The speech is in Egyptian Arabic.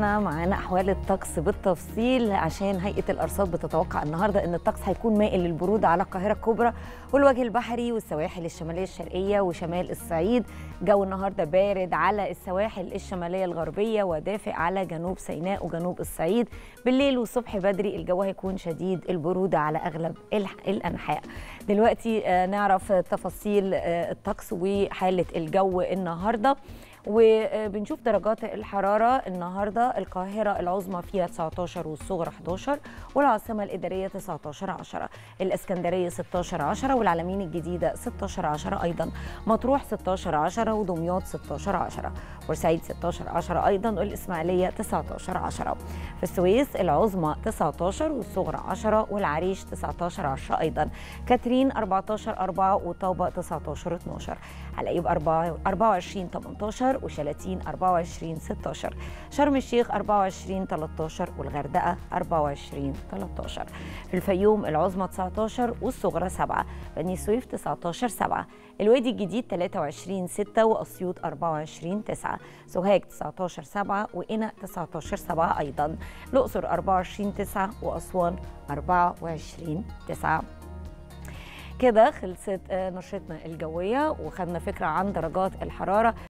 معانا احوال الطقس بالتفصيل عشان هيئه الارصاد بتتوقع النهارده ان الطقس هيكون مائل للبروده على القاهره الكبرى والوجه البحري والسواحل الشماليه الشرقيه وشمال الصعيد جو النهارده بارد على السواحل الشماليه الغربيه ودافئ على جنوب سيناء وجنوب الصعيد بالليل والصبح بدري الجو هيكون شديد البروده على اغلب الانحاء دلوقتي نعرف تفاصيل الطقس وحاله الجو النهارده وبنشوف درجات الحرارة النهاردة القاهرة العظمى فيها 19 والصغرى 11 والعاصمة الإدارية 19 10 الإسكندرية 16 10 والعلمين الجديدة 16 10 أيضا مطروح 16 10 ودمياط 16 10 بورسعيد 16 10 أيضا والإسماعيلية 19 10 في السويس العظمى 19 والصغرى 10 والعريش 19 10 أيضا كاترين 14 4 وطابة 19 12 حلايب 24 18 وشلاتين 24 16 شرم الشيخ 24 13 والغردقة 24 13 في الفيوم العظمى 19 والصغرى 7 بني سويف 19 7 الوادي الجديد 23 6 وأسيوط 24 9 سوهاج 19 7 وقنا 19 7 أيضا الأقصر 24 9 وأسوان 24 9 كده خلصت نشرتنا الجوية وخدنا فكرة عن درجات الحرارة